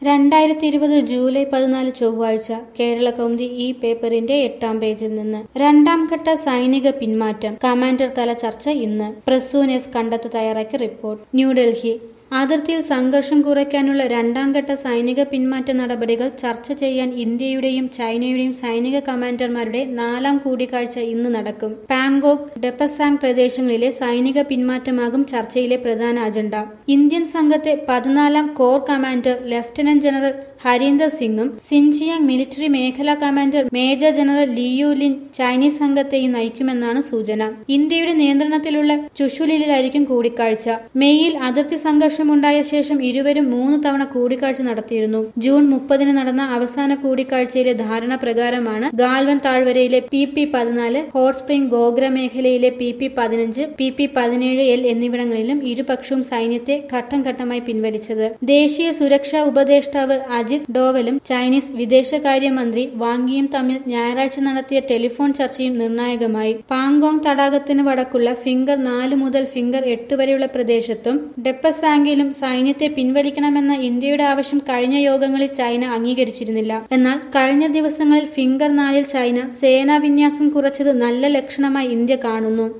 രണ്ടായിരത്തി ഇരുപത് ജൂലൈ പതിനാല് ചൊവ്വാഴ്ച കേരള കൗമുദി ഈ പേപ്പറിന്റെ എട്ടാം പേജിൽ നിന്ന് രണ്ടാം ഘട്ട സൈനിക പിന്മാറ്റം കമാൻഡർ തല ചർച്ച ഇന്ന് പ്രസൂനെസ് കണ്ടെത്ത് തയ്യാറാക്കിയ റിപ്പോർട്ട് ന്യൂഡൽഹി അതിർത്തിയിൽ സംഘർഷം കുറയ്ക്കാനുള്ള രണ്ടാം ഘട്ട സൈനിക പിന്മാറ്റ നടപടികൾ ചർച്ച ചെയ്യാൻ ഇന്ത്യയുടെയും ചൈനയുടെയും സൈനിക കമാൻഡർമാരുടെ നാലാം കൂടിക്കാഴ്ച ഇന്ന് നടക്കും പാങ്കോക്ക് ഡെപ്പസാങ് പ്രദേശങ്ങളിലെ സൈനിക പിന്മാറ്റമാകും ചർച്ചയിലെ പ്രധാന അജണ്ട ഇന്ത്യൻ സംഘത്തെ പതിനാലാം core commander lieutenant general Harinder സിംഗും സിൻജിയാങ് മിലിറ്ററി മേഖലാ commander major general Liu Lin Chinese സംഘത്തെയും നയിക്കുമെന്നാണ് സൂചന ഇന്ത്യയുടെ നിയന്ത്രണത്തിലുള്ള ചുഷുലിലായിരിക്കും കൂടിക്കാഴ്ച മെയ്യിൽ അതിർത്തി സംഘർഷമുണ്ടായ ശേഷം ഇരുവരും മൂന്ന് തവണ കൂടിക്കാഴ്ച നടത്തിയിരുന്നു ജൂൺ മുപ്പതിന് നടന്ന അവസാന കൂടിക്കാഴ്ചയിലെ ധാരണ പ്രകാരമാണ് ഗാൽവൻ താഴ്വരയിലെ പി പി പതിനാല് ഹോട്ട് സ്പ്രിംഗ് ഗോഗ്ര മേഖലയിലെ പി പി പതിനഞ്ച് പി പി പതിനേഴ് എൽ എന്നിവിടങ്ങളിലും ഇരുപക്ഷവും സൈന്യത്തെ ഘട്ടം ഘട്ടമായി പിൻവലിച്ചത് ദേശീയ സുരക്ഷാ ഉപദേഷ്ടാവ് അജിത് ഡോവലും ചൈനീസ് വിദേശകാര്യമന്ത്രി വാങ്ങിയും തമ്മിൽ ഞായറാഴ്ച നടത്തിയ ടെലിഫോൺ ചർച്ചയും നിർണായകമായി പാങ്കോങ് തടാകത്തിന് വടക്കുള്ള ഫിംഗർ നാല് മുതൽ ഫിംഗർ എട്ട് വരെയുള്ള പ്രദേശത്തും ഡെപ്പസാങ്കിലും സൈന്യത്തെ പിൻവലിക്കണമെന്ന ഇന്ത്യയുടെ ആവശ്യം കഴിഞ്ഞ യോഗങ്ങളിൽ ചൈന അംഗീകരിച്ചിരുന്നില്ല എന്നാൽ കഴിഞ്ഞ ദിവസങ്ങളിൽ ഫിംഗർ നാലിൽ ചൈന സേനാ വിന്യാസം കുറച്ചത് നല്ല ലക്ഷണമായി ഇന്ത്യ കാണുന്നു